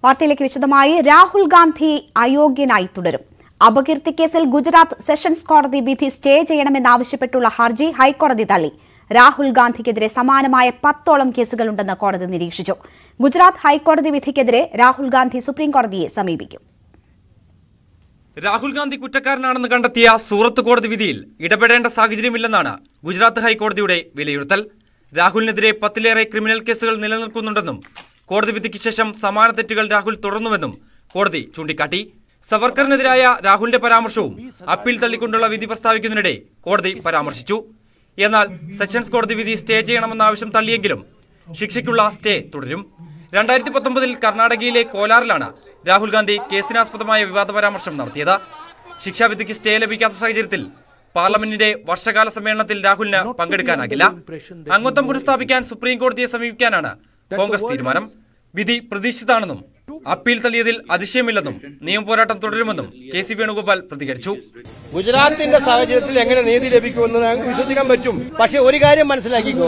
വാർത്തയിലേക്ക് വിശദമായി രാഹുൽ ഗാന്ധി അയോഗ്യനായി തുടരും അപകീർത്തി കേസിൽ ഗുജറാത്ത് സെഷൻസ് കോടതി വിധി സ്റ്റേ ചെയ്യണമെന്നാവശ്യപ്പെട്ടുള്ള ഹർജി ഹൈക്കോടതി തള്ളി രാഹുൽ ഗാന്ധിക്കെതിരെ സമാനമായ പത്തോളം കേസുകളുണ്ടെന്ന് കോടതി നിരീക്ഷിച്ചു ഗുജറാത്ത് ഹൈക്കോടതി വിധിക്കെതിരെ രാഹുൽ ഗാന്ധി സുപ്രീംകോടതിയെ സമീപിക്കും രാഹുൽ ഗാന്ധി കുറ്റക്കാരനാണെന്ന് കണ്ടെത്തിയ സൂറത്ത് കോടതി വിധിയിൽ ഇടപെടേണ്ട സാഹചര്യമില്ലെന്നാണ് ഗുജറാത്ത് ഹൈക്കോടതിയുടെ വിലയിരുത്തൽ രാഹുലിനെതിരെ പത്തിലേറെ ക്രിമിനൽ കേസുകൾ നിലനിൽക്കുന്നുണ്ടെന്നും കോടതി വിധിക്ക് ശേഷം സമാന തെറ്റുകൾ രാഹുൽ തുടർന്നുവെന്നും കോടതി ചൂണ്ടിക്കാട്ടി സവർക്കറിനെതിരായ രാഹുലിന്റെ പരാമർശവും അപ്പീൽ തള്ളിക്കൊണ്ടുള്ള വിധി പ്രസ്താവിക്കുന്നതിനിടെ കോടതി പരാമർശിച്ചു എന്നാൽ സെഷൻസ് കോടതി വിധി സ്റ്റേ ചെയ്യണമെന്ന ആവശ്യം തള്ളിയെങ്കിലും ശിക്ഷയ്ക്കുള്ള സ്റ്റേ തുടരും രണ്ടായിരത്തി പത്തൊമ്പതിൽ കർണാടകയിലെ കോലാറിലാണ് രാഹുൽ ഗാന്ധി കേസിനാസ്പദമായ വിവാദ പരാമർശം നടത്തിയത് ശിക്ഷാവിധിക്ക് സ്റ്റേ ലഭിക്കാത്ത സാഹചര്യത്തിൽ പാർലമെന്റിന്റെ വർഷകാല സമ്മേളനത്തിൽ രാഹുലിന് പങ്കെടുക്കാനാകില്ല അംഗത്വം പുനഃസ്ഥാപിക്കാൻ സുപ്രീം കോടതിയെ സമീപിക്കാനാണ് കോൺഗ്രസ് തീരുമാനം വിധി പ്രതീക്ഷിതാണെന്നും അപ്പീൽ തള്ളിയതിൽ അതിശയമില്ലെന്നും നിയമപോരാട്ടം തുടരുമെന്നും കെ സി വേണുഗോപാൽ പ്രതികരിച്ചു ഗുജറാത്തിന്റെ സാഹചര്യത്തിൽ എങ്ങനെ നീതി ലഭിക്കുമെന്ന് ഞങ്ങൾക്ക് വിശ്വസിക്കാൻ പറ്റും പക്ഷെ ഒരു കാര്യം മനസ്സിലാക്കിക്കോ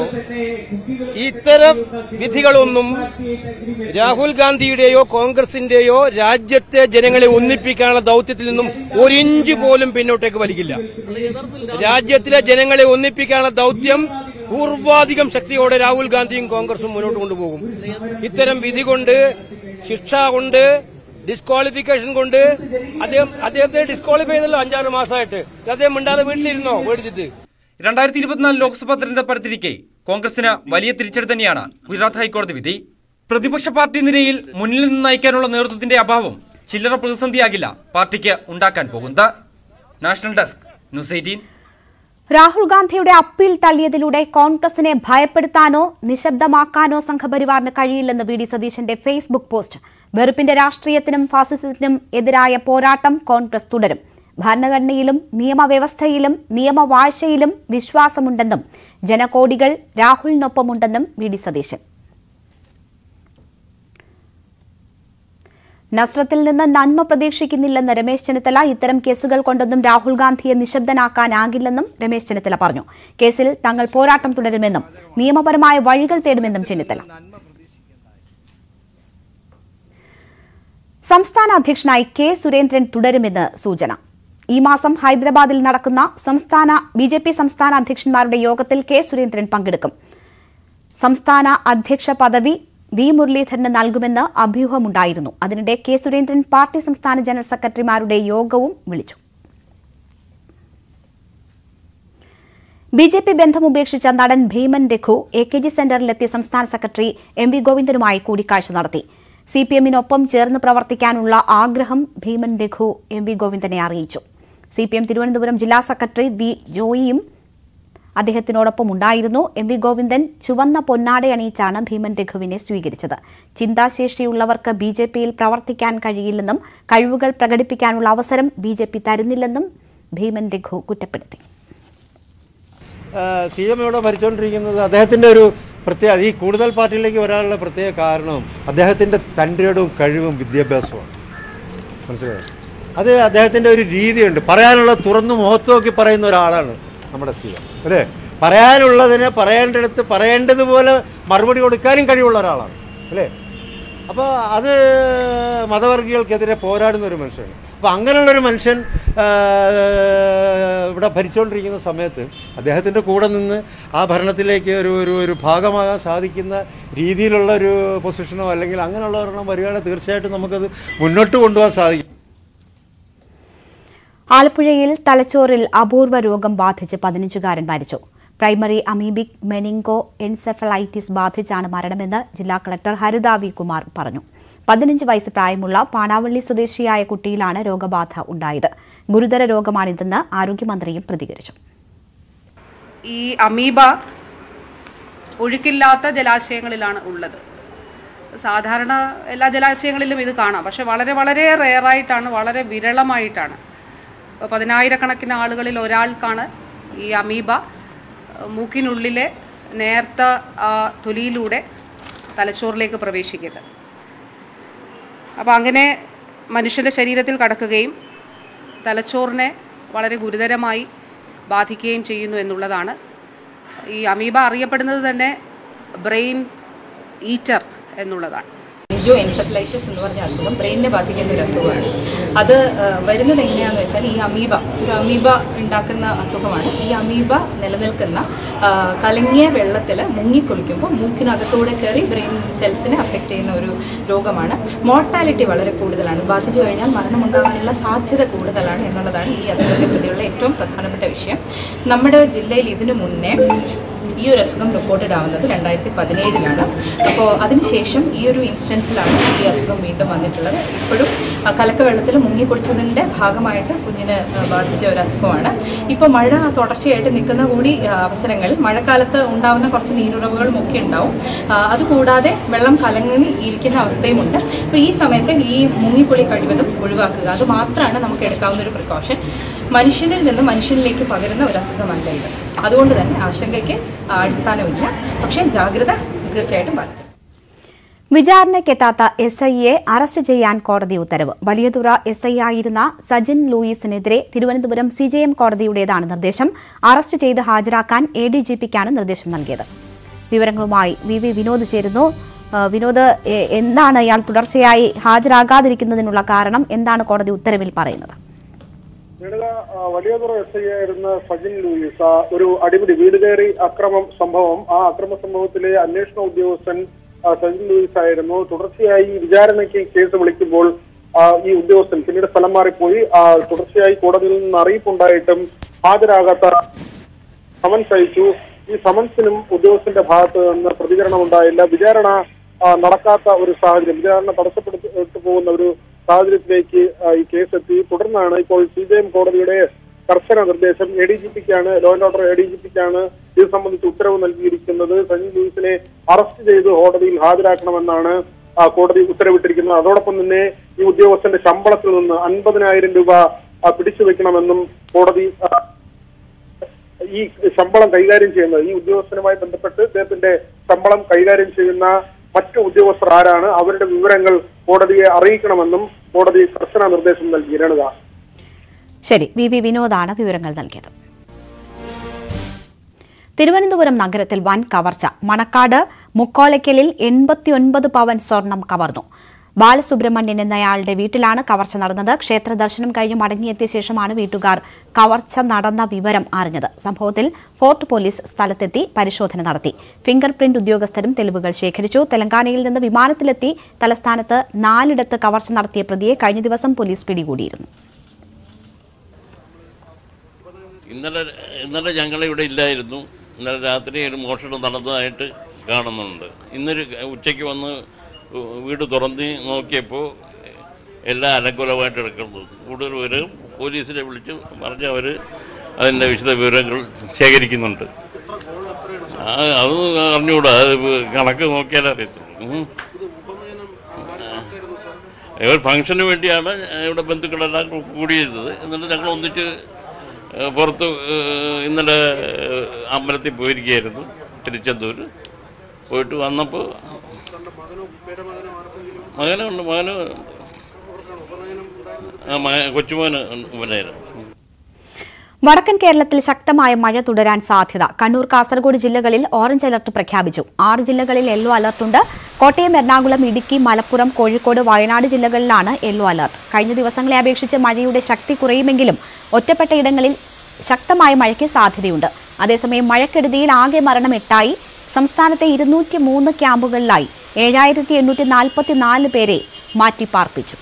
ഇത്തരം വിധികളൊന്നും രാഹുൽ ഗാന്ധിയുടെയോ കോൺഗ്രസിന്റെയോ രാജ്യത്തെ ജനങ്ങളെ ഒന്നിപ്പിക്കാനുള്ള ദൌത്യത്തിൽ നിന്നും ഒരിഞ്ച് പോലും പിന്നോട്ടേക്ക് വലിക്കില്ല രാജ്യത്തിലെ ജനങ്ങളെ ഒന്നിപ്പിക്കാനുള്ള ദൌത്യം പൂർവാധികം ശക്തിയോടെ രാഹുൽ ഗാന്ധിയും കോൺഗ്രസും മുന്നോട്ട് കൊണ്ടുപോകും ഇത്തരം വിധി കൊണ്ട് ശിക്ഷ കൊണ്ട് ഡിസ്ക്വാളിഫിക്കേഷൻ കൊണ്ട് അദ്ദേഹം അദ്ദേഹത്തെ ഡിസ്ക്വാളിഫൈ ചെയ്തല്ലോ അഞ്ചാറ് മാസമായിട്ട് അദ്ദേഹം മിണ്ടാതെ വീട്ടിലിരുന്നോ മേടിച്ചിട്ട് രണ്ടായിരത്തി ഇരുപത്തിനാല് ലോക്സഭാ തെരഞ്ഞെടുപ്പ് അടുത്തിരിക്കെ കോൺഗ്രസിന് വലിയ തിരിച്ചടി തന്നെയാണ് ഗുജറാത്ത് ഹൈക്കോടതി വിധി പ്രതിപക്ഷ പാർട്ടി നിരയിൽ മുന്നിൽ നിന്ന് നയിക്കാനുള്ള നേതൃത്വത്തിന്റെ അഭാവം ചില്ലറ പ്രതിസന്ധിയാകില്ല പാർട്ടിക്ക് ഉണ്ടാക്കാൻ പോകുന്നത് national desk news eighteen Rahul ഗാന്ധിയുടെ അപ്പീൽ തള്ളിയതിലൂടെ കോൺഗ്രസിനെ ഭയപ്പെടുത്താനോ നിശബ്ദമാക്കാനോ സംഘപരിവാറിന് കഴിയില്ലെന്ന് വി ഡി സതീശന്റെ ഫേസ്ബുക്ക് പോസ്റ്റ് വെറുപ്പിന്റെ രാഷ്ട്രീയത്തിനും ഫാസിസത്തിനും എതിരായ പോരാട്ടം കോൺഗ്രസ് തുടരും ഭരണഘടനയിലും നിയമവ്യവസ്ഥയിലും നിയമവാഴ്ചയിലും വിശ്വാസമുണ്ടെന്നും ജനകോടികൾ രാഹുലിനൊപ്പമുണ്ടെന്നും വി ഡി സതീശൻ നസ്രത്തിൽ നിന്ന് നന്മ പ്രതീക്ഷിക്കുന്നില്ലെന്ന് രമേശ് ചെന്നിത്തല ഇത്തരം കേസുകൾ കൊണ്ടൊന്നും രാഹുൽ ഗാന്ധിയെ നിശബ്ദനാക്കാനാകില്ലെന്നും രമേശ് ചെന്നിത്തല പറഞ്ഞു കേസിൽ തങ്ങൾ പോരാട്ടം തുടരുമെന്നും നിയമപരമായ വഴികൾ തേടുമെന്നും ചെന്നിത്തല സംസ്ഥാന അധ്യക്ഷനായി കെ സുരേന്ദ്രൻ തുടരുമെന്ന് സൂചന ഈ മാസം ഹൈദരാബാദിൽ നടക്കുന്ന സംസ്ഥാന ബി ജെ പി സംസ്ഥാന അധ്യക്ഷന്മാരുടെ യോഗത്തിൽ കെ സുരേന്ദ്രൻ പങ്കെടുക്കും സംസ്ഥാന അധ്യക്ഷ പദവി വി മുരളീധരന് നൽകുമെന്ന് അഭ്യൂഹമുണ്ടായിരുന്നു അതിനിടെ കെ സുരേന്ദ്രൻ പാർട്ടി സംസ്ഥാന ജനറൽ സെക്രട്ടറിമാരുടെ യോഗവും വിളിച്ചു ബി ജെ പി ബന്ധം ഉപേക്ഷിച്ച നടൻ Bheeman Raghu A K G സെന്ററിലെത്തിയ സംസ്ഥാന സെക്രട്ടറി എം വി ഗോവിന്ദനുമായി കൂടിക്കാഴ്ച നടത്തി സി പി എമ്മിനൊപ്പം ചേർന്ന് പ്രവർത്തിക്കാനുള്ള ആഗ്രഹം ഭീമൻ രഘു എം വി ഗോവിന്ദനെ അറിയിച്ചു സി പി എം തിരുവനന്തപുരം ജില്ലാ സെക്രട്ടറി വി ജോയിയും അദ്ദേഹത്തിനോടൊപ്പം ഉണ്ടായിരുന്നു എം വി ഗോവിന്ദൻ ചുവന്ന പൊന്നാടയണിയിച്ചാണ് ഭീമൻ രഘുവിനെ സ്വീകരിച്ചത് ചിന്താശേഷിയുള്ളവർക്ക് ബി ജെ പിയിൽ പ്രവർത്തിക്കാൻ കഴിയില്ലെന്നും കഴിവുകൾ പ്രകടിപ്പിക്കാനുള്ള അവസരം ബി ജെ പി തരുന്നില്ലെന്നും ഭീമൻ രഘു കുറ്റപ്പെടുത്തി സി എം ഇവിടെ ഭരിച്ചുകൊണ്ടിരിക്കുന്നത് അദ്ദേഹത്തിൻ്റെ ഒരു പ്രത്യേക ഈ കൂടുതൽ പാർട്ടിയിലേക്ക് വരാനുള്ള പ്രത്യേക കാരണവും അദ്ദേഹത്തിൻ്റെ തൻ്റെടും കഴിവും വിദ്യാഭ്യാസവുമാണ് മനസ്സിലായോ അത് അദ്ദേഹത്തിൻ്റെ ഒരു രീതിയുണ്ട് പറയാനുള്ള തുറന്നു മുഖത്ത് നോക്കി പറയുന്ന ഒരാളാണ് നമ്മുടെ സി എം അല്ലേ പറയാനുള്ളതിനെ പറയേണ്ടടുത്ത് പറയേണ്ടതുപോലെ മറുപടി കൊടുക്കാനും കഴിവുള്ള ഒരാളാണ് അല്ലേ അപ്പോൾ അത് മതവർഗികൾക്കെതിരെ പോരാടുന്ന ഒരു മനുഷ്യനാണ് അപ്പോൾ അങ്ങനെയുള്ളൊരു മനുഷ്യൻ ആ, ഇവിടെ ഭരിച്ചുകൊണ്ടിരിക്കുന്ന സമയത്ത് അദ്ദേഹത്തിൻ്റെ കൂടെ നിന്ന് ആ ഭരണത്തിലേക്ക് ഒരു ഒരു ഒരു ഭാഗമാകാൻ സാധിക്കുന്ന രീതിയിലുള്ള ഒരു പൊസിഷനോ അല്ലെങ്കിൽ അങ്ങനെയുള്ള ഒരെണ്ണം വരികയാണെങ്കിൽ തീർച്ചയായിട്ടും നമുക്കത് മുന്നോട്ട് കൊണ്ടുപോകാൻ സാധിക്കും ആലപ്പുഴയിൽ തലച്ചോറിൽ അപൂർവ രോഗം ബാധിച്ച് പതിനഞ്ചുകാരൻ മരിച്ചു പ്രൈമറി അമീബിക് മെനിങ്കോ എൻസെഫലൈറ്റിസ് ബാധിച്ചാണ് മരണമെന്ന് ജില്ലാ കളക്ടർ ഹരിത വി കുമാർ പറഞ്ഞു പതിനഞ്ച് വയസ്സ് പ്രായമുള്ള പാണാവള്ളി സ്വദേശിയായ കുട്ടിയിലാണ് രോഗബാധ ഉണ്ടായത് ഗുരുതര രോഗമാണിതെന്ന് ആരോഗ്യമന്ത്രിയും പ്രതികരിച്ചു ഈ അമീബ ഒഴുക്കില്ലാത്ത ജലാശയങ്ങളിലാണ് ഉള്ളത് സാധാരണ എല്ലാ ജലാശയങ്ങളിലും ഇത് കാണാം പക്ഷെ വളരെ വളരെ റെയറായിട്ടാണ് വളരെ വിരളമായിട്ടാണ് അപ്പോൾ പതിനായിരക്കണക്കിന് ആളുകളിൽ ഒരാൾക്കാണ് ഈ അമീബ അഹ് മൂക്കിനുള്ളിലെ നേർത്ത ആ തൊലിയിലൂടെ തലച്ചോറിലേക്ക് പ്രവേശിക്കുന്നത് അപ്പോൾ അങ്ങനെ മനുഷ്യൻ്റെ ശരീരത്തിൽ കടക്കുകയും തലച്ചോറിനെ വളരെ ഗുരുതരമായി ബാധിക്കുകയും ചെയ്യുന്നു എന്നുള്ളതാണ് ഈ അമീബ അറിയപ്പെടുന്നത് തന്നെ ബ്രെയിൻ ഈറ്റർ എന്നുള്ളതാണ് എൻജോ എൻസെഫലൈറ്റിസ് എന്ന് പറഞ്ഞ അസുഖം ബ്രെയിനിനെ ബാധിക്കുന്ന ഒരു അസുഖമാണ് അത് ആ, വരുന്നത് എങ്ങനെയാണെന്ന് വെച്ചാൽ ഈ അമീബ ഒരു അമീബ ഉണ്ടാക്കുന്ന അസുഖമാണ് ഈ അമീബ നിലനിൽക്കുന്ന ആ, കലങ്ങിയ വെള്ളത്തിൽ മുങ്ങിക്കുളിക്കുമ്പോൾ മൂക്കിനകത്തൂടെ കയറി ബ്രെയിൻ സെൽസിനെ അഫക്റ്റ് ചെയ്യുന്ന ഒരു രോഗമാണ് മോർട്ടാലിറ്റി വളരെ കൂടുതലാണ് ബാധിച്ചു കഴിഞ്ഞാൽ മരണമുണ്ടാകാനുള്ള സാധ്യത കൂടുതലാണ് എന്നുള്ളതാണ് ഈ അസുഖത്തെ പ്രതിയുള്ള ഏറ്റവും പ്രധാനപ്പെട്ട വിഷയം നമ്മുടെ ജില്ലയിൽ ഇതിനു മുന്നേ ഈ ഒരു അസുഖം റിപ്പോർട്ടഡ് ആവുന്നത് രണ്ടായിരത്തി പതിനേഴിലാണ് അപ്പോൾ അതിനുശേഷം ഈ ഒരു ഇൻസ്റ്റൻസിലാണ് ഈ അസുഖം വീണ്ടും വന്നിട്ടുള്ളത് ഇപ്പോഴും ആ കലക്കവെള്ളത്തിൽ മുങ്ങിക്കുടിച്ചതിൻ്റെ ഭാഗമായിട്ട് കുഞ്ഞിന് ആ, ബാധിച്ച ഒരു അസുഖമാണ് ഇപ്പോൾ മഴ തുടർച്ചയായിട്ട് നിൽക്കുന്ന കൂടി ആ, അവസരങ്ങളിൽ മഴക്കാലത്ത് ഉണ്ടാവുന്ന കുറച്ച് നീരുറവുകളും ഒക്കെ ഉണ്ടാവും ആ, അതുകൂടാതെ വെള്ളം കലങ്ങി ഇരിക്കുന്ന അവസ്ഥയുമുണ്ട് അപ്പോൾ ഈ സമയത്ത് ഈ മുങ്ങിക്കുളി കഴിവതും ഒഴിവാക്കുക അത് മാത്രമാണ് നമുക്ക് എടുക്കാവുന്ന ഒരു പ്രിക്കോഷൻ മനുഷ്യനിൽ നിന്ന് മനുഷ്യനിലേക്ക് പകരുന്ന ഒരു അസുഖമല്ല ഇത് അതുകൊണ്ട് തന്നെ ആശങ്കയ്ക്ക് അടിസ്ഥാനമില്ല പക്ഷേ ജാഗ്രത തീർച്ചയായിട്ടും പാലിക്കണം വിചാരണയ്ക്കെത്താത്ത എസ് ഐയെ അറസ്റ്റ് ചെയ്യാൻ കോടതി ഉത്തരവ് വലിയതുറ എസ് ഐ ആയിരുന്ന സജിൻ ലൂയിസിനെതിരെ തിരുവനന്തപുരം സി ജെ എം കോടതിയുടേതാണ് നിർദ്ദേശം അറസ്റ്റ് ചെയ്ത് ഹാജരാക്കാൻ എ ഡി ജി പിക്കാണ് നിർദ്ദേശം നൽകിയത് വിവരങ്ങളുമായി വി വി വിനോദ് ചേരുന്നു ആ, വിനോദ് എ- എന്താണ് ഇയാൾ തുടർച്ചയായി ഹാജരാകാതിരിക്കുന്നതിനുള്ള കാരണം എന്താണ് കോടതി ഉത്തരവിൽ പറയുന്നത് ലളിത ആ, വലിയതുറ എസ് ഐ ആയിരുന്ന സജിൻ ലൂയിസ് ആ, ഒരു അടിപിടി വീട് കയറി അക്രമം സംഭവം ആ അക്രമ സംഭവത്തിലെ അന്വേഷണ ഉദ്യോഗസ്ഥൻ ആ, സജിൻ ലൂയിസ് ആയിരുന്നു തുടർച്ചയായി വിചാരണയ്ക്ക് കേസ് വിളിക്കുമ്പോൾ ആ, ഈ ഉദ്യോഗസ്ഥൻ പിന്നീട് സ്ഥലം മാറിപ്പോയി ആ, തുടർച്ചയായി കോടതിയിൽ നിന്ന് അറിയിപ്പുണ്ടായിട്ടും ഹാജരാകാത്ത സമൻസ് അയച്ചു ഈ സമൻസിനും ഉദ്യോഗസ്ഥന്റെ ഭാഗത്ത് നിന്ന് പ്രതികരണം ഉണ്ടായില്ല വിചാരണ ആ, നടക്കാത്ത ഒരു സാഹചര്യം വിചാരണ തടസ്സപ്പെടുത്തു പോകുന്ന ഒരു സാഹചര്യത്തിലേക്ക് ആ, ഈ കേസ് എത്തി തുടർന്നാണ് ഇപ്പോൾ സി ജെ എം കോടതിയുടെ കർശന നിർദ്ദേശം എ ഡി ജി പിക്കാണ് law and order A D G പിക്കാണ് ഇത് സംബന്ധിച്ച് ഉത്തരവ് നൽകിയിരിക്കുന്നത് സഞ്ജയ് ലൂയിസിനെ അറസ്റ്റ് ചെയ്ത് കോടതിയിൽ ഹാജരാക്കണമെന്നാണ് ആ, കോടതി ഉത്തരവിട്ടിരിക്കുന്നത് അതോടൊപ്പം തന്നെ ഈ ഉദ്യോഗസ്ഥന്റെ ശമ്പളത്തിൽ നിന്ന് അൻപതിനായിരം രൂപ ആ, പിടിച്ചുവെക്കണമെന്നും കോടതി ആ, ഈ ശമ്പളം കൈകാര്യം ചെയ്യുന്നത് ഈ ഉദ്യോഗസ്ഥനുമായി ബന്ധപ്പെട്ട് ഇദ്ദേഹത്തിന്റെ ശമ്പളം കൈകാര്യം ചെയ്യുന്ന മറ്റു ഉദ്യോഗസ്ഥർ ആരാണ് അവരുടെ വിവരങ്ങൾ കോടതിയെ അറിയിക്കണമെന്നും കോടതി കർശന നിർദ്ദേശം നൽകി രണിത ശരി വി വി വിനോദാണ് വിവരങ്ങൾ നൽകിയത് തിരുവനന്തപുരം നഗരത്തിൽ വൻ കവർച്ച മണക്കാട് മുക്കോലയ്ക്കലിൽ എൺപത്തിയൊൻപത് പവൻ സ്വർണം കവർന്നു ബാലസുബ്രഹ്മണ്യൻ എന്നയാളുടെ വീട്ടിലാണ് കവർച്ച നടന്നത് ക്ഷേത്ര ദർശനം കഴിഞ്ഞ് മടങ്ങിയെത്തിയ ശേഷമാണ് വീട്ടുകാർ കവർച്ച നടന്ന വിവരം അറിഞ്ഞത് സംഭവത്തിൽ ഫോർട്ട് പോലീസ് സ്ഥലത്തെത്തി പരിശോധന നടത്തി ഫിംഗർ പ്രിന്റ് ഉദ്യോഗസ്ഥരും തെളിവുകൾ ശേഖരിച്ചു തെലങ്കാനയിൽ നിന്ന് വിമാനത്തിലെത്തി തലസ്ഥാനത്ത് നാലിടത്ത് കവർച്ച നടത്തിയ പ്രതിയെ കഴിഞ്ഞ ദിവസം പോലീസ് പിടികൂടിയിരുന്നു ഇന്നലെ ഇന്നലെ ഞങ്ങളിവിടെ ഇല്ലായിരുന്നു ഇന്നലെ രാത്രി ഒരു മോഷണം നടന്നതായിട്ട് കാണുന്നുണ്ട് ഇന്നൊരു ഉച്ചയ്ക്ക് വന്ന് വീട് തുറന്ന് നോക്കിയപ്പോൾ എല്ലാം അലങ്കുലമായിട്ട് കിടക്കുന്നു കൂടുതൽ പേരും പോലീസിനെ വിളിച്ച് പറഞ്ഞ് അവർ അതിൻ്റെ വിശദ വിവരങ്ങൾ ശേഖരിക്കുന്നുണ്ട് ആ അത് അറിഞ്ഞുകൂടാ അത് കണക്ക് നോക്കിയാലേ അറിയത്തുള്ളൂ ഉം. ഒരു ഫംഗ്ഷന് വേണ്ടിയാണ് ഇവിടെ ബന്ധുക്കളെല്ലാം കൂടിയിരുന്നത് എന്നിട്ട് ഞങ്ങൾ ഒന്നിച്ച് ഏഹ്, പുറത്ത് ഏഹ്, ഇന്നലെ ഏഹ്, അമ്പലത്തിൽ പോയിരിക്കുകയായിരുന്നു തിരുച്ചെന്തൂർ പോയിട്ട് വന്നപ്പോൾ മകനുണ്ട് മകന് ആ, മക- കൊച്ചുമോന് ഉപനയനം വടക്കൻ കേരളത്തിൽ ശക്തമായ മഴ തുടരാൻ സാധ്യത കണ്ണൂർ കാസർഗോഡ് ജില്ലകളിൽ ഓറഞ്ച് അലർട്ട് പ്രഖ്യാപിച്ചു ആറ് ജില്ലകളിൽ യെല്ലോ അലർട്ടുണ്ട് കോട്ടയം എറണാകുളം ഇടുക്കി മലപ്പുറം കോഴിക്കോട് വയനാട് ജില്ലകളിലാണ് യെല്ലോ അലർട്ട് കഴിഞ്ഞ ദിവസങ്ങളെ അപേക്ഷിച്ച് മഴയുടെ ശക്തി കുറയുമെങ്കിലും ഒറ്റപ്പെട്ട ഇടങ്ങളിൽ ശക്തമായ മഴയ്ക്ക് സാധ്യതയുണ്ട് അതേസമയം മഴക്കെടുതിയിൽ ആകെ മരണം എട്ടായി സംസ്ഥാനത്തെ ഇരുന്നൂറ്റി മൂന്ന് ക്യാമ്പുകളിലായി ഏഴായിരത്തി എണ്ണൂറ്റി നാൽപ്പത്തിനാല് പേരെ മാറ്റിപ്പാർപ്പിച്ചു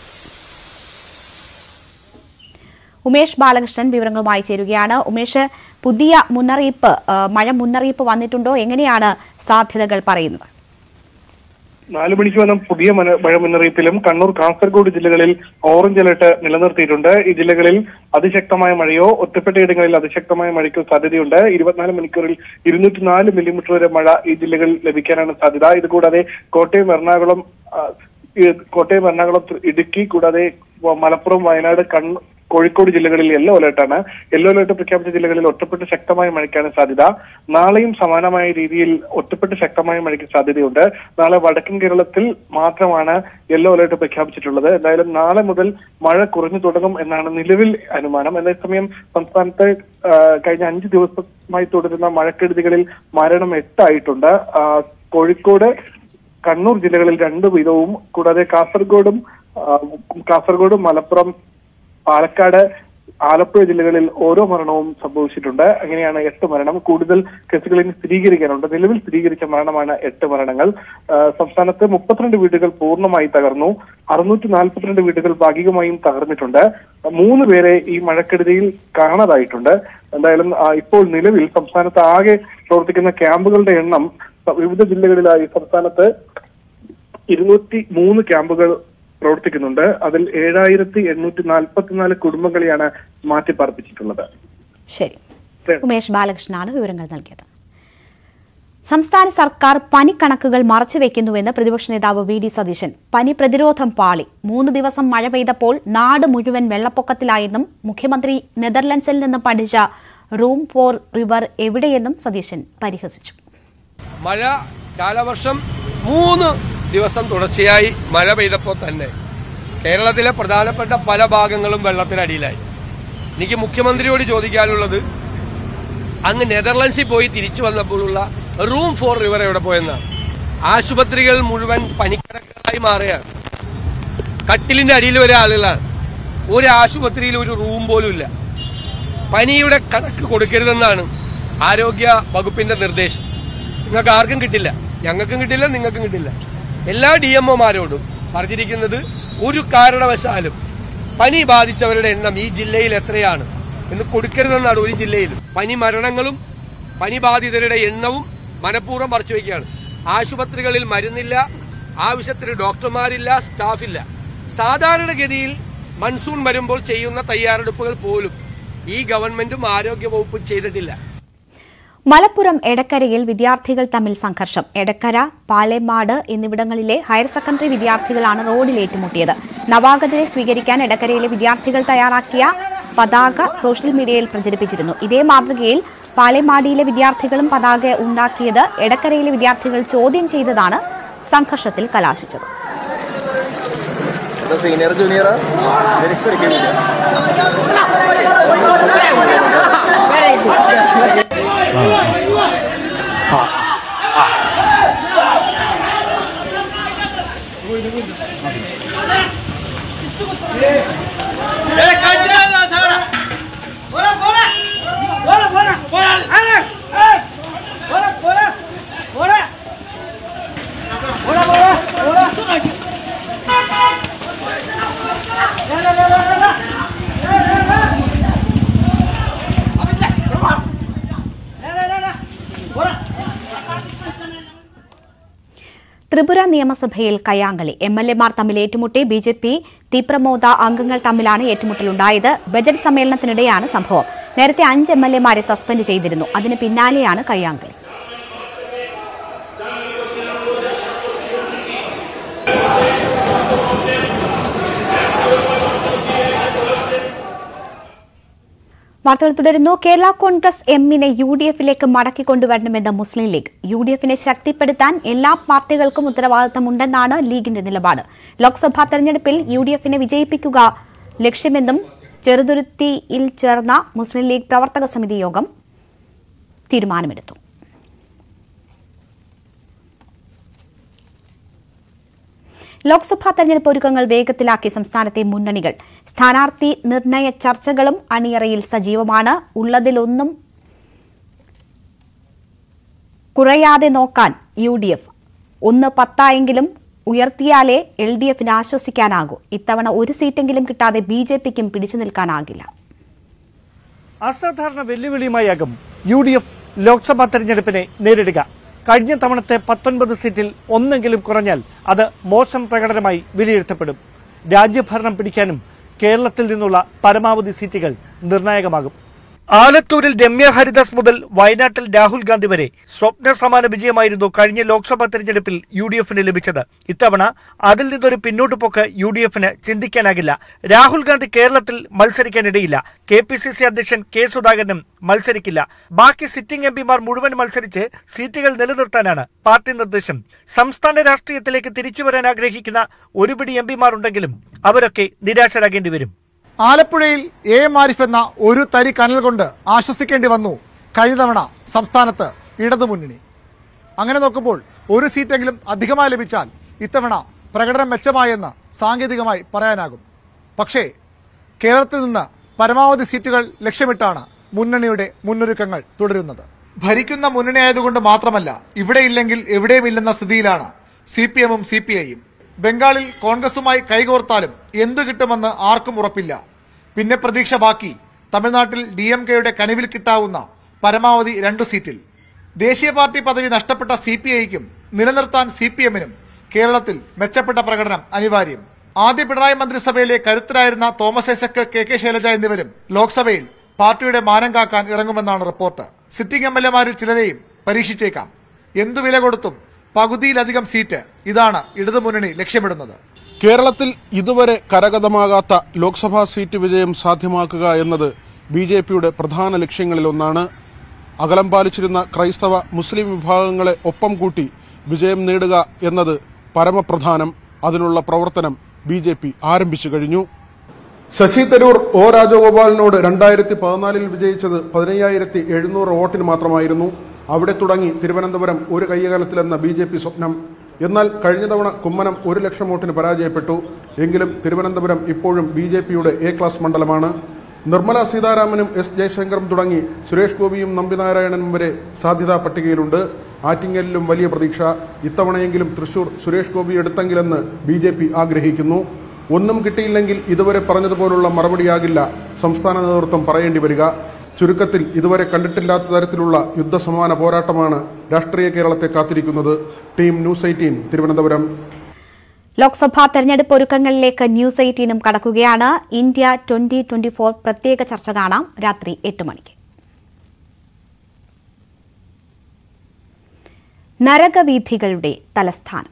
ഉമേഷ് ബാലകൃഷ്ണൻ വിവരങ്ങളുമായി ചേരുകയാണ് ഉമേഷ് പുതിയ മുന്നറിയിപ്പ് ആ, മഴ മുന്നറിയിപ്പ് വന്നിട്ടുണ്ടോ എങ്ങനെയാണ് സാധ്യതകൾ പറയുന്നത് നാല് മണിക്ക് വന്ന പുതിയ മന- മഴ മുന്നറിയിപ്പിലും കണ്ണൂർ കാസർഗോഡ് ജില്ലകളിൽ ഓറഞ്ച് അലർട്ട് നിലനിർത്തിയിട്ടുണ്ട് ഈ ജില്ലകളിൽ അതിശക്തമായ മഴയോ ഒറ്റപ്പെട്ടയിടങ്ങളിൽ അതിശക്തമായ മഴയ്ക്കോ സാധ്യതയുണ്ട് ഇരുപത്തിനാല് മണിക്കൂറിൽ ഇരുന്നൂറ്റി നാല് മില്ലിമീറ്റർ വരെ മഴ ഈ ജില്ലകളിൽ ലഭിക്കാനാണ് സാധ്യത ഇതുകൂടാതെ കോട്ടയം എറണാകുളം ആ, ഈ കോട്ടയം എറണാകുളം ഇടുക്കി കൂടാതെ വ- മലപ്പുറം വയനാട് കണ്ണൂർ കോഴിക്കോട് ജില്ലകളിൽ യെല്ലോ അലർട്ടാണ് യെല്ലോ അലർട്ട് പ്രഖ്യാപിച്ച ജില്ലകളിൽ ഒറ്റപ്പെട്ട് ശക്തമായ മഴയ്ക്കാണ് സാധ്യത നാളെയും സമാനമായ രീതിയിൽ ഒറ്റപ്പെട്ട് ശക്തമായ മഴയ്ക്ക് സാധ്യതയുണ്ട് നാളെ വടക്കൻ കേരളത്തിൽ മാത്രമാണ് യെല്ലോ അലർട്ട് പ്രഖ്യാപിച്ചിട്ടുള്ളത് എന്തായാലും നാളെ മുതൽ മഴ കുറഞ്ഞു തുടങ്ങും എന്നാണ് നിലവിൽ അനുമാനം അതേസമയം സംസ്ഥാനത്ത് ആ, കഴിഞ്ഞ അഞ്ച് ദിവസമായി തുടരുന്ന മഴക്കെടുതികളിൽ മരണം എട്ടായിട്ടുണ്ട് ആ, കോഴിക്കോട് കണ്ണൂർ ജില്ലകളിൽ രണ്ട് വീതവും കൂടാതെ കാസർഗോഡും ആ, കാസർഗോഡ് മലപ്പുറം പാലക്കാട് ആലപ്പുഴ ജില്ലകളിൽ ഓരോ മരണവും സംഭവിച്ചിട്ടുണ്ട് അങ്ങനെയാണ് എട്ട് മരണം കൂടുതൽ കേസുകൾ ഇനി സ്ഥിരീകരിക്കാനുണ്ട് നിലവിൽ സ്ഥിരീകരിച്ച മരണമാണ് എട്ട് മരണങ്ങൾ ആ, സംസ്ഥാനത്ത് മുപ്പത്തിരണ്ട് വീടുകൾ പൂർണ്ണമായി തകർന്നു അറുന്നൂറ്റി നാൽപ്പത്തിരണ്ട് വീടുകൾ ഭാഗികമായും തകർന്നിട്ടുണ്ട് മൂന്ന് പേരെ ഈ മഴക്കെടുതിയിൽ കാണാതായിട്ടുണ്ട് എന്തായാലും ആ, ഇപ്പോൾ നിലവിൽ സംസ്ഥാനത്ത് ആകെ പ്രവർത്തിക്കുന്ന ക്യാമ്പുകളുടെ എണ്ണം വിവിധ ജില്ലകളിലായി സംസ്ഥാനത്ത് ഇരുന്നൂറ്റി മൂന്ന് ക്യാമ്പുകൾ പ്രവർത്തിക്കുന്നുണ്ട് അതിൽ ഏഴായിരത്തി എണ്ണൂറ്റി നാൽപ്പത്തിനാല് കുടുംബങ്ങളെയാണ് മാറ്റിപ്പാർപ്പിച്ചിട്ടുള്ളത് ശരി ഉമേഷ് ബാലകൃഷ്ണനാണ് വിവരങ്ങൾ നൽകിയത് സംസ്ഥാന സർക്കാർ പനിക്കണക്കുകൾ മറച്ചുവെക്കുന്നുവെന്ന് പ്രതിപക്ഷ നേതാവ് വി ഡി സതീശൻ പനി പ്രതിരോധം പാളി മൂന്ന് ദിവസം മഴ പെയ്തപ്പോൾ നാട് മുഴുവൻ വെള്ളപ്പൊക്കത്തിലായെന്നും മുഖ്യമന്ത്രി നെതർലൻഡ്സിൽ നിന്ന് പഠിച്ച റൂം ഫോർ റിവർ എവിടെയെന്നും സതീശൻ പരിഹസിച്ചു മഴ കാലവർഷം മൂന്ന് ദിവസം തുടർച്ചയായി മഴ പെയ്തപ്പോൾ തന്നെ കേരളത്തിലെ പ്രധാനപ്പെട്ട പല ഭാഗങ്ങളും വെള്ളത്തിനടിയിലായി എനിക്ക് മുഖ്യമന്ത്രിയോട് ചോദിക്കാനുള്ളത് അങ്ങ് നെതർലൻഡ്സിൽ പോയി തിരിച്ചു വന്നപ്പോഴുള്ള റൂം ഫോർ റിവർ എവിടെ പോയെന്നാണ് ആശുപത്രികൾ മുഴുവൻ പനിക്കിടക്കുകളായി മാറുകയാണ് കട്ടിലിന്റെ അടിയിൽ വരെ ആളുകളാണ് ഒരു ആശുപത്രിയിൽ ഒരു റൂം പോലും ഇല്ല പനിയുടെ കണക്ക് കൊടുക്കരുതെന്നാണ് ആരോഗ്യ വകുപ്പിന്റെ നിർദ്ദേശം നിങ്ങൾക്ക് ആർക്കും കിട്ടില്ല ഞങ്ങൾക്കും കിട്ടില്ല നിങ്ങൾക്കും കിട്ടില്ല എല്ലാ ഡി എംഒമാരോടും പറഞ്ഞിരിക്കുന്നത് ഒരു കാരണവശാലും പനി ബാധിച്ചവരുടെ എണ്ണം ഈ ജില്ലയിൽ എത്രയാണ് എന്ന് കൊടുക്കരുതെന്നാണ് ഒരു ജില്ലയിലും പനി മരണങ്ങളും പനി ബാധിതരുടെ എണ്ണവും മനഃപൂർവ്വം മറച്ചു വയ്ക്കുകയാണ് ആശുപത്രികളിൽ മരുന്നില്ല ആവശ്യത്തിന് ഡോക്ടർമാരില്ല സ്റ്റാഫില്ല സാധാരണഗതിയിൽ മൺസൂൺ വരുമ്പോൾ ചെയ്യുന്ന തയ്യാറെടുപ്പുകൾ പോലും ഈ ഗവൺമെന്റും ആരോഗ്യ വകുപ്പും ചെയ്തിട്ടില്ല മലപ്പുറം എടക്കരയിൽ വിദ്യാർത്ഥികൾ തമ്മിൽ സംഘർഷം എടക്കര പാലേമാട് എന്നിവിടങ്ങളിലെ ഹയർ സെക്കൻഡറി വിദ്യാർത്ഥികളാണ് റോഡിൽ ഏറ്റുമുട്ടിയത് നവാഗതരെ സ്വീകരിക്കാൻ എടക്കരയിലെ വിദ്യാർത്ഥികൾ തയ്യാറാക്കിയ പതാക സോഷ്യൽ മീഡിയയിൽ പ്രചരിപ്പിച്ചിരുന്നു ഇതേ മാതൃകയിൽ പാലേമാടിയിലെ വിദ്യാർത്ഥികളും പതാക ഉണ്ടാക്കിയത് എടക്കരയിലെ വിദ്യാർത്ഥികൾ ചോദ്യം ചെയ്തതാണ് സംഘർഷത്തിൽ കലാശിച്ചത് സീനിയർ ജൂനിയർ ത്രിപുര നിയമസഭയിൽ കയ്യാങ്കളി എം എൽ എമാർ തമ്മിൽ ഏറ്റുമുട്ടി ബി ജെ പി തീപ്രമോദ അംഗങ്ങൾ തമ്മിലാണ് ഏറ്റുമുട്ടലുണ്ടായത് ബജറ്റ് സമ്മേളനത്തിനിടെയാണ് സംഭവം നേരത്തെ അഞ്ച് എം എൽ എമാരെ സസ്പെൻഡ് ചെയ്തിരുന്നു അതിന് പിന്നാലെയാണ് കയ്യാങ്കളി വാർത്തകൾ തുടരുന്നു കേരള കോൺഗ്രസ് എമ്മിനെ യു ഡി എഫിലേക്ക് മടക്കിക്കൊണ്ടുവരണമെന്ന് മുസ്ലിം ലീഗ് യു ഡി എഫിനെ ശക്തിപ്പെടുത്താൻ എല്ലാ പാർട്ടികൾക്കും ഉത്തരവാദിത്തമുണ്ടെന്നാണ് ലീഗിന്റെ നിലപാട് ലോക്സഭാ തെരഞ്ഞെടുപ്പിൽ യു ഡി എഫിനെ വിജയിപ്പിക്കുക ലക്ഷ്യമെന്നും ചെറുതുരുത്തിയിൽ ചേർന്ന മുസ്ലിം ലീഗ് പ്രവർത്തക സമിതി യോഗം തീരുമാനമെടുത്തു ലോക്സഭാ തെരഞ്ഞെടുപ്പ് ഒരുക്കങ്ങൾ വേഗത്തിലാക്കി സംസ്ഥാനത്തെ മുന്നണികൾ സ്ഥാനാർത്ഥി നിർണയ ചർച്ചകളും അണിയറയിൽ സജീവമാണ് ഉള്ളതിലൊന്നും കുറയാതെ നോക്കാൻ യു ഡി എഫ് ഒന്ന് പത്തായെങ്കിലും ഉയർത്തിയാലേ എൽ ഡി എഫിന് ആശ്വസിക്കാനാകൂ ഇത്തവണ ഒരു സീറ്റെങ്കിലും കിട്ടാതെ ബി ജെ പിക്കും പിടിച്ചു നിൽക്കാനാകില്ല അസാധാരണ വെല്ലുവിളിയുമായാകും യു ഡി എഫ് ലോക്സഭാ തെരഞ്ഞെടുപ്പിനെ നേരിടുക കഴിഞ്ഞ തവണത്തെ പത്തൊൻപത് സീറ്റിൽ ഒന്നെങ്കിലും കുറഞ്ഞാൽ അത് മോശം പ്രകടനമായി വിലയിരുത്തപ്പെടും രാജ്യഭരണം പിടിക്കാനും കേരളത്തിൽ നിന്നുള്ള പരമാവധി സീറ്റുകൾ നിർണായകമാകും ആലത്തൂരിൽ രമ്യ ഹരിദാസ് മുതൽ വയനാട്ടിൽ രാഹുൽ ഗാന്ധി വരെ സ്വപ്ന സമാന വിജയമായിരുന്നു കഴിഞ്ഞ ലോക്സഭാ തെരഞ്ഞെടുപ്പിൽ യു ഡി എഫിന് ലഭിച്ചത് ഇത്തവണ അതിൽ നിന്നൊരു പിന്നോട്ട് പോക്ക് യു ഡി എഫിന് ചിന്തിക്കാനാകില്ല രാഹുൽ ഗാന്ധി കേരളത്തിൽ മത്സരിക്കാനിടയില്ല കെ പി സി സി അധ്യക്ഷൻ കെ സുധാകരനും മത്സരിക്കില്ല ബാക്കി സിറ്റിംഗ് എം പിമാർ മുഴുവൻ മത്സരിച്ച് സീറ്റുകൾ നിലനിർത്താനാണ് പാർട്ടി നിർദ്ദേശം സംസ്ഥാന രാഷ്ട്രീയത്തിലേക്ക് തിരിച്ചുവരാൻ ആഗ്രഹിക്കുന്ന ഒരുപിടി എം പിമാർ ഉണ്ടെങ്കിലും അവരൊക്കെ നിരാശരാകേണ്ടി വരും ആലപ്പുഴയിൽ എ എം ആരിഫ് എന്ന ഒരു തരി കനൽ കൊണ്ട് ആശ്വസിക്കേണ്ടി വന്നു കഴിഞ്ഞ തവണ സംസ്ഥാനത്ത് ഇടതുമുന്നണി അങ്ങനെ നോക്കുമ്പോൾ ഒരു സീറ്റെങ്കിലും അധികമായി ലഭിച്ചാൽ ഇത്തവണ പ്രകടനം മെച്ചമായെന്ന് സാങ്കേതികമായി പറയാനാകും പക്ഷേ കേരളത്തിൽ നിന്ന് പരമാവധി സീറ്റുകൾ ലക്ഷ്യമിട്ടാണ് മുന്നണിയുടെ മുന്നൊരുക്കങ്ങൾ തുടരുന്നത് ഭരിക്കുന്ന മുന്നണി ആയതുകൊണ്ട് മാത്രമല്ല ഇവിടെ ഇല്ലെങ്കിൽ എവിടെയുമില്ലെന്ന സ്ഥിതിയിലാണ് സി പി എമ്മും സി പി ഐയും ബംഗാളിൽ കോൺഗ്രസുമായി കൈകോർത്താലും എന്തു കിട്ടുമെന്ന് ആർക്കും ഉറപ്പില്ല പിന്നെ പ്രതീക്ഷ ബാക്കി തമിഴ്നാട്ടിൽ ഡി എം കെയുടെ കനിവിൽ കിട്ടാവുന്ന പരമാവധി രണ്ടു സീറ്റിൽ ദേശീയ പാർട്ടി പദവി നഷ്ടപ്പെട്ട സി പി ഐക്കും നിലനിർത്താൻ സി പി എമ്മിനും കേരളത്തിൽ മെച്ചപ്പെട്ട പ്രകടനം അനിവാര്യം ആദ്യ പിണറായി മന്ത്രിസഭയിലെ കരുത്തരായിരുന്ന തോമസ് ഐസക് കെ കെ ശൈലജ എന്നിവരും ലോക്സഭയിൽ പാർട്ടിയുടെ മാനം കാക്കാൻ ഇറങ്ങുമെന്നാണ് റിപ്പോർട്ട് സിറ്റിംഗ് എം എൽ എമാരിൽ ചിലരെയും പരീക്ഷിച്ചേക്കാം എന്തു വില കൊടുത്തും പകുതിയിലധികം സീറ്റ് ഇതാണ് ഇടതുമുന്നണി ലക്ഷ്യമിടുന്നത് കേരളത്തിൽ ഇതുവരെ കരഗതമാകാത്ത ലോക്സഭാ സീറ്റ് വിജയം സാധ്യമാക്കുക എന്നത് ബി ജെ പിയുടെ പ്രധാന ലക്ഷ്യങ്ങളിലൊന്നാണ് അകലം പാലിച്ചിരുന്ന ക്രൈസ്തവ മുസ്ലിം വിഭാഗങ്ങളെ ഒപ്പം കൂട്ടി വിജയം നേടുക എന്നത് പരമപ്രധാനം അതിനുള്ള പ്രവർത്തനം ബി ജെ പി ആരംഭിച്ചു കഴിഞ്ഞു ശശി തരൂർ ഒ രാജഗോപാലിനോട് രണ്ടായിരത്തി പതിനാലിൽ വിജയിച്ചത് പതിനയ്യായിരത്തി എഴുന്നൂറ് വോട്ടിന് മാത്രമായിരുന്നു അവിടെ തുടങ്ങി തിരുവനന്തപുരം ഒരു കയ്യകലത്തിലെന്ന ബി ജെ പി സ്വപ്നം എന്നാൽ കഴിഞ്ഞ തവണ കുമ്മനം ഒരു ലക്ഷം വോട്ടിന് പരാജയപ്പെട്ടു എങ്കിലും തിരുവനന്തപുരം ഇപ്പോഴും ബി ജെ പിയുടെ എ ക്ലാസ് മണ്ഡലമാണ് നിർമ്മല സീതാരാമനും എസ് ജയശങ്കറും തുടങ്ങി സുരേഷ് ഗോപിയും നമ്പിനാരായണനും വരെ സാധ്യതാ പട്ടികയിലുണ്ട് ആറ്റിങ്ങലിലും വലിയ പ്രതീക്ഷ ഇത്തവണയെങ്കിലും തൃശൂർ സുരേഷ് ഗോപി എടുത്തെങ്കിലെന്ന് ബി ജെ പി ആഗ്രഹിക്കുന്നു ഒന്നും കിട്ടിയില്ലെങ്കിൽ ഇതുവരെ പറഞ്ഞതുപോലുള്ള മറുപടിയാകില്ല സംസ്ഥാന നേതൃത്വം പറയേണ്ടി വരിക ചുരുക്കത്തിൽ ഇതുവരെ കണ്ടിട്ടില്ലാത്ത തരത്തിലുള്ള യുദ്ധസമാന പോരാട്ടമാണ് രാഷ്ട്രീയ കേരളത്തെ കാത്തിരിക്കുന്നത് team news eighteen Thiruvananthapuram Lok Sabha തെരഞ്ഞെടുപ്പ് ഒരുക്കങ്ങളിലേക്ക് ന്യൂസ് എയ്റ്റീനും കടക്കുകയാണ് ഇന്ത്യ ട്വന്റി ട്വന്റി ഫോർ പ്രത്യേക ചർച്ച കാണാം രാത്രി എട്ട് മണിക്ക് നരകവീഥികളുടെ തലസ്ഥാനം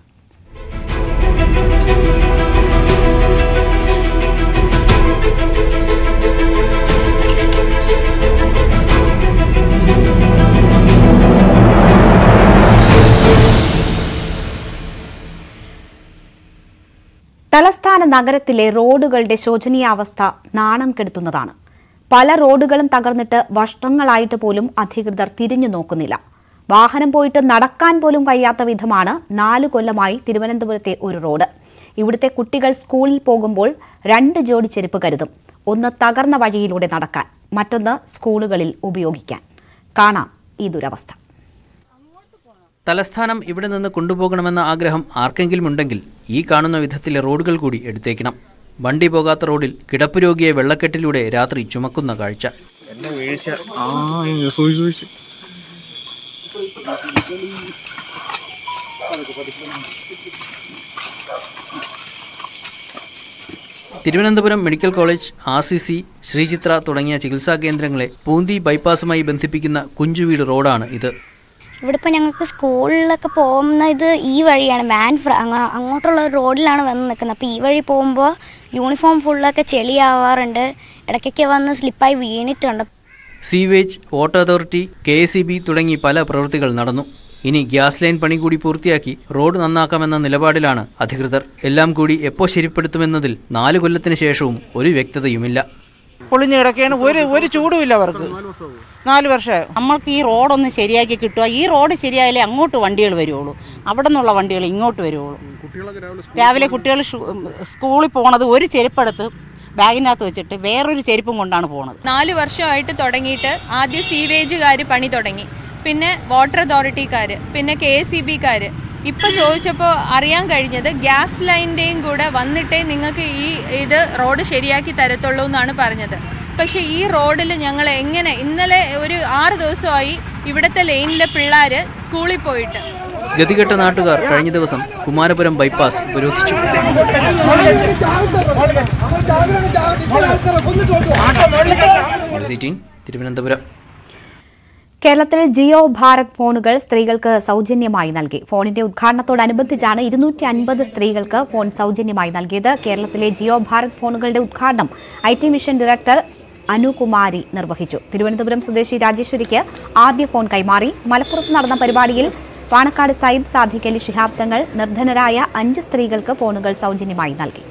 തലസ്ഥാന നഗരത്തിലെ റോഡുകളുടെ ശോചനീയാവസ്ഥ നാണം കെടുത്തുന്നതാണ് പല റോഡുകളും തകർന്നിട്ട് വർഷങ്ങളായിട്ട് പോലും അധികൃതർ തിരിഞ്ഞു നോക്കുന്നില്ല വാഹനം പോയിട്ട് നടക്കാൻ പോലും കഴിയാത്ത വിധമാണ് നാല് കൊല്ലമായി തിരുവനന്തപുരത്തെ ഒരു റോഡ് ഇവിടുത്തെ കുട്ടികൾ സ്കൂളിൽ പോകുമ്പോൾ രണ്ട് ജോഡി ചെരുപ്പ് കരുതും ഒന്ന് തകർന്ന വഴിയിലൂടെ നടക്കാൻ മറ്റൊന്ന് സ്കൂളുകളിൽ ഉപയോഗിക്കാൻ കാണാം ഈ ദുരവസ്ഥ തലസ്ഥാനം ഇവിടെ നിന്ന് കൊണ്ടുപോകണമെന്ന ആഗ്രഹം ആർക്കെങ്കിലും ഉണ്ടെങ്കിൽ ഈ കാണുന്ന വിധത്തിലെ റോഡുകൾ കൂടി എടുത്തേക്കണം വണ്ടി പോകാത്ത റോഡിൽ കിടപ്പ് രോഗിയെ വെള്ളക്കെട്ടിലൂടെ രാത്രി ചുമക്കുന്ന കാഴ്ച എന്നെ വീഴ്ച ആ സൂക്ഷിച്ച് സൂക്ഷിച്ച് Thiruvananthapuram medical college R C C Sree Chitra തുടങ്ങിയ ചികിത്സാ കേന്ദ്രങ്ങളെ പൂന്തി ബൈപ്പാസുമായി ബന്ധിപ്പിക്കുന്ന കുഞ്ചുവീട് റോഡാണ് ഇത് ഇവിടെ ഇപ്പോൾ ഞങ്ങൾക്ക് സ്കൂളിലൊക്കെ പോകുന്നത് ഈ വഴിയാണ് വാൻ ഫ്ര അങ്ങ- അങ്ങോട്ടുള്ള ഒരു റോഡിലാണ് വന്ന് നിൽക്കുന്നത് അപ്പോൾ ഈ വഴി പോകുമ്പോൾ യൂണിഫോം ഫുള്ളൊക്കെ ചെളിയാവാറുണ്ട് ഇടയ്ക്കൊക്കെ വന്ന് സ്ലിപ്പായി വീണിട്ടുണ്ട് sewage water authority K S E B തുടങ്ങി പല പ്രവൃത്തികൾ നടന്നു ഇനി ഗ്യാസ് ലൈൻ പണി കൂടി പൂർത്തിയാക്കി റോഡ് നന്നാക്കാമെന്ന നിലപാടിലാണ് അധികൃതർ എല്ലാം കൂടി എപ്പോൾ ശരിപ്പെടുത്തുമെന്നതിൽ നാല് കൊല്ലത്തിന് ശേഷവും ഒരു വ്യക്തതയുമില്ല പൊളിഞ്ഞു കിടക്കുകയാണ് ഒരു ഒരു ചൂടുമില്ല അവർക്ക് നാല് വർഷം നമ്മൾക്ക് ഈ റോഡൊന്ന് ശരിയാക്കി കിട്ടുക ഈ റോഡ് ശരിയായാലേ അങ്ങോട്ട് വണ്ടികൾ വരുള്ളൂ അവിടെ നിന്നുള്ള വണ്ടികൾ ഇങ്ങോട്ട് വരുള്ളൂ രാവിലെ കുട്ടികൾ സ്കൂളിൽ പോണത് ഒരു ചെരുപ്പെടുത്ത് ബാഗിനകത്ത് വെച്ചിട്ട് വേറൊരു ചെരുപ്പും കൊണ്ടാണ് പോണത് നാല് വർഷമായിട്ട് തുടങ്ങിയിട്ട് ആദ്യം സീവേജുകാർ പണി തുടങ്ങി പിന്നെ വാട്ടർ അതോറിറ്റിക്കാർ പിന്നെ കെ എസ് ഇ ബിക്കാർ ഇപ്പം ചോദിച്ചപ്പോൾ അറിയാൻ കഴിഞ്ഞത് ഗ്യാസ് ലൈനിൻ്റെയും കൂടെ വന്നിട്ടേ നിങ്ങൾക്ക് ഈ ഇത് റോഡ് ശരിയാക്കി തരത്തുള്ളൂ എന്നാണ് പറഞ്ഞത് പക്ഷേ ഈ റോഡിൽ ഞങ്ങൾ എങ്ങനെ ഇന്നലെ ഒരു ആറ് ദിവസമായി ഇവിടുത്തെ ലൈനിലെ പിള്ളേർ സ്കൂളിൽ പോയിട്ട് ഗതികെട്ട നാട്ടുകാർ കഴിഞ്ഞ ദിവസം കുമാരപുരം ബൈപ്പാസ് ഉപരോധിച്ചു ന്യൂസ് എയ്റ്റീൻ തിരുവനന്തപുരം കേരളത്തിൽ ജിയോ ഭാരത് ഫോണുകൾ സ്ത്രീകൾക്ക് സൗജന്യമായി നൽകി ഫോണിന്റെ ഉദ്ഘാടനത്തോടനുബന്ധിച്ചാണ് ഇരുന്നൂറ്റി അൻപത് സ്ത്രീകൾക്ക് ഫോൺ സൗജന്യമായി നൽകിയത് കേരളത്തിലെ ജിയോ ഭാരത് ഫോണുകളുടെ ഉദ്ഘാടനം I T mission director Anukumari നിർവഹിച്ചു തിരുവനന്തപുരം സ്വദേശി രാജേശ്വരിക്ക് ആദ്യ ഫോൺ കൈമാറി മലപ്പുറത്ത് നടന്ന പരിപാടിയിൽ പാണക്കാട് സയ്യിദ് സാദിഖ് അലി ശിഹാബ് തങ്ങൾ നിർധനരായ അഞ്ച് സ്ത്രീകൾക്ക് ഫോണുകൾ സൗജന്യമായി നൽകി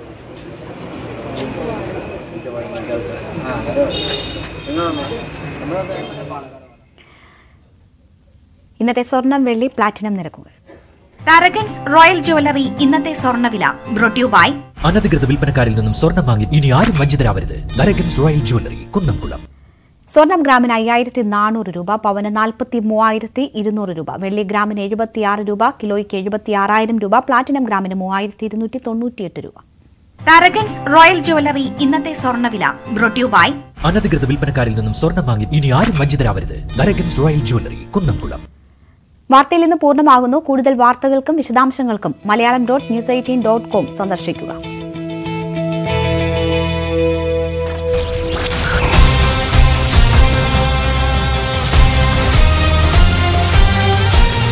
ഇന്നത്തെ സ്വർണം വെള്ളി പ്ലാറ്റിനം നിരക്കുകൾ തരകൻസ് റോയൽ ജ്വല്ലറി ഇന്നത്തെ സ്വർണ്ണവില ബ്രോട്യൂ ബൈ അനധികൃത വിൽപ്പനക്കാരിൽ നിന്നും സ്വർണം വാങ്ങി ഇനി ആരും വഞ്ചിതരാവരുത് നരകൻസ് റോയൽ ജ്വല്ലറി കുന്നംകുളം സ്വർണം ഗ്രാമിന് അയ്യായിരത്തി നാനൂറ് രൂപ പവന് നാൽപ്പത്തി മൂവായിരത്തി ഇരുന്നൂറ് രൂപ വെള്ളി ഗ്രാമിന് എഴുപത്തിയാറ് രൂപ കിലോയ്ക്ക് എഴുപത്തി ആറായിരം രൂപ പ്ലാറ്റിനം ഗ്രാമിന് മൂവായിരത്തി ഇരുന്നൂറ്റി തൊണ്ണൂറ്റിയെട്ട് രൂപ തരകൻസ് റോയൽ ജ്വല്ലറി ഇന്നത്തെ സ്വർണ്ണവില ബ്രോട്യൂ ബൈ അനധികൃത വിൽപ്പനക്കാരിൽ നിന്നും സ്വർണം വാങ്ങി ഇനി ആരും വഞ്ചിതരാവരുത് നരകൻസ് റോയൽ ജ്വല്ലറി കുന്നംകുളം വാർത്തയിൽ നിന്ന് പൂർണ്ണമാകുന്നു കൂടുതൽ വാർത്തകൾക്കും വിശദാംശങ്ങൾക്കും Malayalam dot news eighteen dot com സന്ദർശിക്കുക